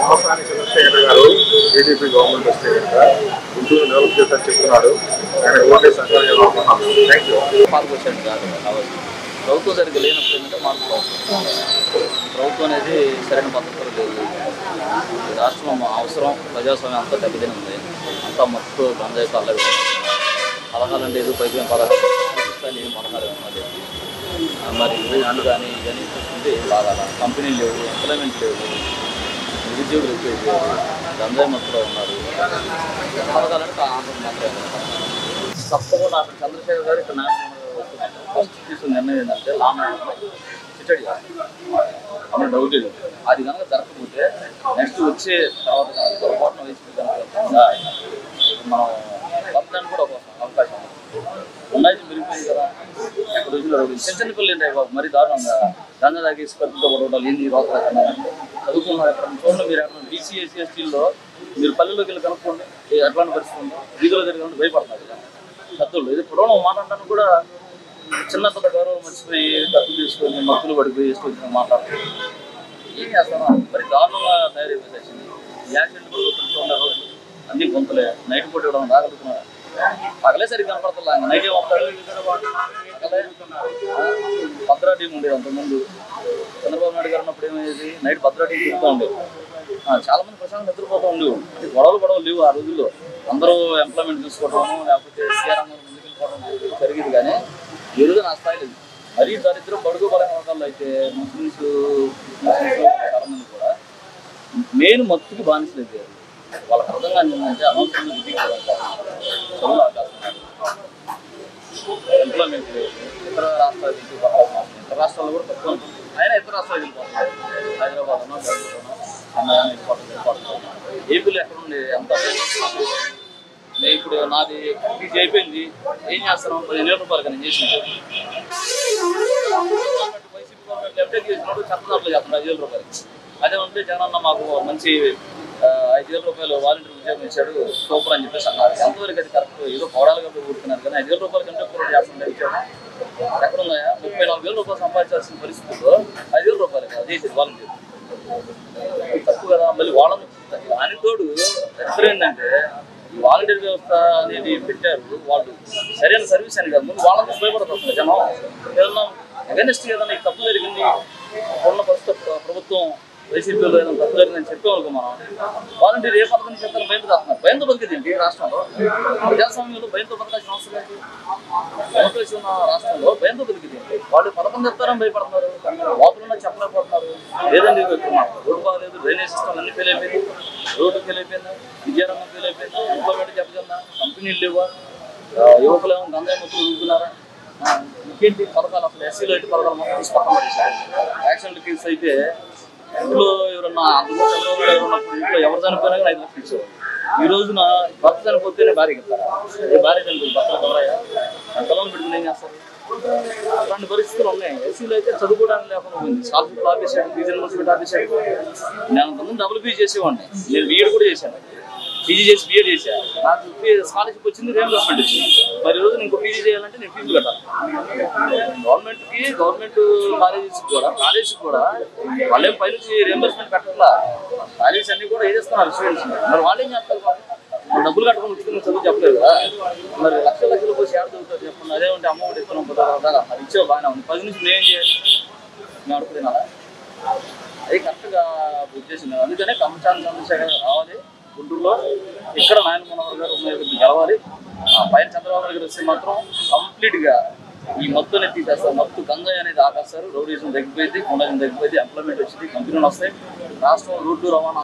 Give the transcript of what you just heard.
అవసరాన్ని చంద్రశేఖర్ గారు TDP government వస్తే కనుక గుంటూరు డెవలప్ చేస్తారని చెప్తున్నాడు ఆయన ఓటే సంఖ్య థ్యాంక్ యూ మార్పు వచ్చాడు కాదు కావచ్చు ప్రభుత్వం సరిగ్గా లేనప్పుడు ఏంటంటే మార్పు అవసరం ప్రభుత్వం అనేది సరైన పద్ధతిలో లేదు ఈ రాష్ట్రం అవసరం ప్రజాస్వామ్యం అంతా దెబ్బతిని ఉంది అంతా మత్తు గంజాయి కల్లరి పథకాలు లేదు పైకి పథకాలు చూపిస్తాను ఏం పథకాలు ఉన్నది మరి ఇవన్నీ కానీ ఇవన్నీ చూసుకుంటే ఏం బాగా కంపెనీలు లేవు ఎంప్లాయ్మెంట్ లేవు నిరుద్యోగులు ఎక్కువ అయిపోయారు గంజాయి మత్తులో ఉన్నారు పథకాలంటే ఆంధ్ర మాత్రమే తప్పకుండా అక్కడ చంద్రశేఖర్ గారు ఇక్కడ నాయకులు ఫస్ట్ తీసుకున్న నిర్ణయం ఏంటంటే లాంగ్ చిట్టడి అన్న డౌట్ లేదు అది కనుక జరగకపోతే నెక్స్ట్ వచ్చే తర్వాత కనుక పొరపాటున వేసి కనుక మనం బతకడానికి కూడా ఒక అవకాశం ఉంది. ఉన్నాయి మెరిగిపోయింది కదా ఎక్కడ రోజుల్లో చిన్న చిన్న పిల్లలు ఏంటి బాబు మరీ దారుణంగా గంజా తాగేసి కత్తితో కొట్టడం ఏంది ఈ రోజు చదువుకున్నారు ఎక్కడ చూడండి మీరు ఎక్కడ బీసీ ఎస్సీ ఎస్టీల్లో మీరు పల్లెల్లోకి వెళ్ళి కనుక్కోండి ఏ ఎట్లాంటి పరిస్థితి ఉందో వీధిలో తిరగడానికి భయపడుతున్నారు కదా పెద్దోళ్ళు ఇది పురాణం మాట్లాడడానికి కూడా చిన్న పెద్ద గౌరవం మర్చిపోయి కత్తులు తీసుకొని మక్కులు పడిపోయి వేసుకొని మాట్లాడుతున్నారు ఏం చేస్తాను మరి దారుణంగా తయారైపోయింది యాక్సిడెంట్ కూడా చూస్తున్నారు అన్ని గొంతులే నైట్ పూట ఇవ్వడం రాగలుగుతున్నారు పగలే సరిగ్గా కనపడుతుందా నైట్ ఏమవుతారు పగలే భద్రా టీం ఉండేది అంతకుముందు చంద్రబాబు నాయుడు గారు ఉన్నప్పుడు ఏమయ్యేది నైట్ భద్రా టీం తిరుగుతూ ఉండేది ఆ, చాలా మంది ప్రశాంతంగా నిద్రపోతూ ఉండేవి ఈ గొడవలు గొడవలు లేవు ఆ రోజుల్లో అందరూ ఎంప్లాయ్మెంట్ చూసుకోవడం లేకపోతే సీఆర్ఎం ముందుకు వెళ్ళిపోవడం జరిగేది కానీ ఈ రోజు నా స్థాయి లేదు మరీ దరిద్రం బడుగు బలహీన వర్గాల్లో అయితే ముస్లిమ్స్ ముస్లిమ్స్ చాలా మంది కూడా మెయిన్ మత్తుకి బానిసలు అయితే వాళ్ళకి అర్థం కాని ఏంటంటే అనవసరంగా విధికి చదువు అవకాశం ఎంప్లాయ్మెంట్ లేదు ఇతర రాష్ట్రాలు వెళ్ళిపోతున్నారు ఇతర రాష్ట్రాల్లో కూడా తక్కువ ఉంటుంది. అయినా ఇతర రాష్ట్రాలు వెళ్ళిపోతున్నారు హైదరాబాద్ ఉన్నా బెంగళూరు చెన్నై వెళ్ళిపోతుంది వెళ్ళిపోతున్నారు ఏపీలో ఎక్కడ ఉండే అంత నేను ఇప్పుడు నాది ఇది అయిపోయింది ఏం చేస్తున్నాం పదిహేను వేల రూపాయలు నేను చేసిన వైసీపీ గవర్నమెంట్ ఎంటెక్ చేసినప్పుడు చట్టదారులు చేస్తున్నారు ఐదు వేల రూపాయలు అదే ఉంటే జగనన్న మాకు మంచి ఆ, ఐదు వేల రూపాయలు వాలంటీర్ ఉద్యోగం ఇచ్చాడు సూపర్ అని చెప్పేసి అన్నారు ఎంతవరకు అది కరెక్ట్ ఏదో పౌడాలుగా ఊరుకున్నారు కానీ ఐదు వేల రూపాయల కంటే పూర్వం చేస్తుండే ఉద్యోగం ఎక్కడ ఉన్నాయా ముప్పై నాలుగు వేల రూపాయలు సంపాదించాల్సిన పరిస్థితుల్లో ఐదు వేల రూపాయలు కాదు చేసేది వాలంటీర్ తప్పు కదా మళ్ళీ వాళ్ళని దానికి తోడు ఎక్కడ ఏంటంటే ఈ వాలంటీర్ వ్యవస్థ అనేది పెట్టారు వాళ్ళు సరైన సర్వీస్ అని కాదు ముందు వాళ్ళని చూసి భయపడుతుంది జనం ఏదన్నా అగెనిస్ట్ ఏదన్నా ఈ తప్పు జరిగింది ఉన్న ప్రస్తుత ప్ర- ప్రభుత్వం వైసీపీలో ఏదైనా తప్పు జరిగిందని చెప్పామనుకో మనం వాలంటీర్ ఏ పథకం చెప్తారో భయంతో కాస్తున్నారు భయంతో బతికేది ఏంటి ఈ రాష్ట్రంలో ప్రజాస్వామ్యంలో భయంతో బతకాల్సిన అవసరం ఏంటి డెమోక్రసీ ఉన్న రాష్ట్రంలో భయంతో బతికింది వాళ్ళు పథకం చెప్తారని భయపడుతున్నారు వాకులున్నా చెప్పలేకపోతున్నారు లేదండి ఇవి ఎక్కువ మాట. రోడ్డు బాగాలేదు డ్రైనేజ్ సిస్టమ్ అన్ని ఫెయిల్ అయిపోయింది రోడ్డు ఫెయిల్ అయిపోయింది విద్యారంగం ఫెయిల్ అయిపోయింది ఎంప్లాయ్మెంట్ చెప్పగలనా కంపెనీలు లేవా ఆ, యువకులు ఏమో గంగా ముత్తులు ఊరుకున్నారా ఆ, ఇంకేంటి పథకాలు అసలు ఎస్సీలో అయితే పథకాలు మొత్తం తీసి పక్కన పడేశారు యాక్సిడెంట్ కేసు అయితే ఇంట్లో ఎవరన్నా అందులో చంద్రబాబు గారు ఉన్నప్పుడు ఇంట్లో ఎవరు చనిపోయినా కానీ ఐదు లక్షలు ఇచ్చేవారు ఈ రోజున భర్త చనిపోతేనే భార్య ఇస్తారా ఏ భార్య చనిపోయింది భర్తలు ఎవరయ్యా పిల్లలు పెట్టుకుని ఏం చేస్తారు అలాంటి పరిస్థితులు ఉన్నాయి ఎస్సీలో అయితే చదువుకోవడానికి లేకుండా పోయింది స్కాలర్షిప్ ఆపేసాడు ఫీజు రిమర్స్మెంట్ ఆపేసాడు నేను అంతకుముందు డబుల్ పీజీ చేసేవాడిని నేను బీఎడ్ కూడా చేశాను పీజీ చేసి బీఎడ్ చేశాను నాకు స్కాలర్షిప్ వచ్చింది రియంబర్స్మెంట్ వచ్చింది మరి ఈ రోజు నేను ఇంకో పీజీ చేయాలంటే నేను ఫీజు కట్టాలి గవర్నమెంట్కి గవర్నమెంట్ కాలేజెస్ కూడా కాలేజెస్ కూడా వాళ్ళేం పైనుంచి రియంబర్స్మెంట్ కట్టట్లా కాలేజెస్ అన్ని కూడా ఏదేస్తున్నారు స్టూడెంట్స్ మరి వాళ్ళు ఏం చేస్తారు పాపం? వాళ్ళు డబ్బులు కట్టుకొని ఉచితంగా చదువు చెప్పలేదు కదా మరి లక్షల లక్షలు పోసి ఏడు చదువుతారు చెప్పండి అదే ఉంటే అమ్మ ఒకటి ఇస్తున్నాం కదా అది ఇచ్చే బాగానే ఉంది పది నుంచి నేను ఏం చేయాలి నేను అడుగుతున్నాను అది కరెక్ట్గా ఉద్దేశం లేదు అందుకనే కమచాన్ చంద్రశేఖర్ గారు రావాలి గుంటూరులో ఇక్కడ నాయన మనోహర్ గారు ఉన్నారు, గెలవాలి ఆ పైన చంద్రబాబు నాయుడు గారు వస్తే మాత్రం కంప్లీట్గా ఈ మొత్తం తీసేస్తారు మొత్తం గంజాయి అనేది ఆపేస్తారు రౌడీజం తగ్గిపోయింది కొండజం తగ్గిపోయింది ఎంప్లాయ్మెంట్ వచ్చింది కంపెనీలు వస్తాయి రాష్ట్రం రోడ్డు రవాణా